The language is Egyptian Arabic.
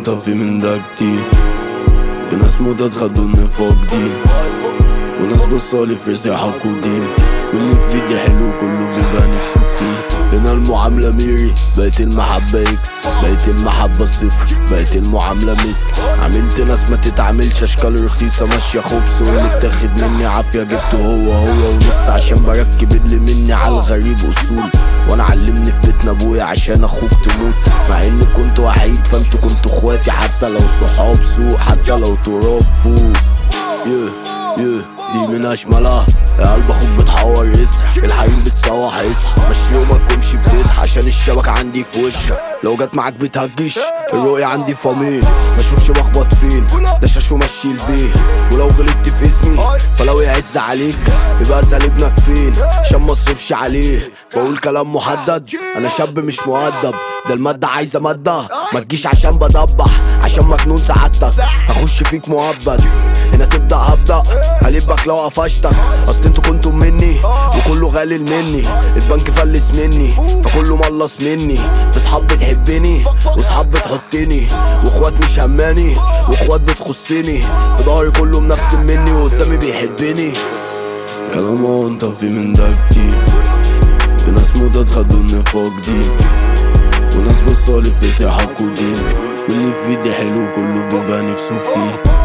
انت في من ده كتير في ناس مدد خدوا النفاق دين وناس بصالي في سياحة ودين واللي في ايدي حلو كله بيبقى نفسه فيه هنا المعاملة ميري بقت المحبة اكس بقت المحبة صفر بقت المعاملة مثل عملت ناس ما تتعاملش اشكال رخيصة ماشية خبز واللي اتاخد مني عافية جبته هو هو ونص عشان بركب اللي مني على الغريب اصول وانا علمني في بيتنا ابويا عشان اخوك تموت مع اني كنت وحيد فانتوا كنتوا اخواتي حتى لو صحاب سوق حتى لو تراب فوق يه يه دي من اشملها يا قلب اخوك بتحور يسح الحريم بتسوح يسح مشي يومك وامشي بتضحك عشان الشبك عندي في وشك لو جت معاك بتهجش الرؤية عندي فاميل مشوفش بخبط فين ده شاش ومشي البيه ولو غلطت في اسمي فلو يعز عليك يبقى اسال ابنك فين عشان ما اصرفش عليه بقول كلام محدد انا شاب مش مؤدب ده المادة عايزة مادة ما تجيش عشان بدبح عشان مجنون سعادتك هخش فيك مؤبد هنا تبدأ هبدأ هلبك لو قفشتك اصل انتوا كنتوا مني وكله غالي مني البنك فلس مني فكله ملص مني في صحاب بتحبني وصحاب بتحطني واخوات مش هماني واخوات بتخصني في ظهري كله منفسن مني وقدامي بيحبني كلام هو انت في من ده كتير في ناس مدد خدوا النفاق دي وناس بصالي في سياحة ودين واللي في ايدي حلو كله بيبقى نفسه فيه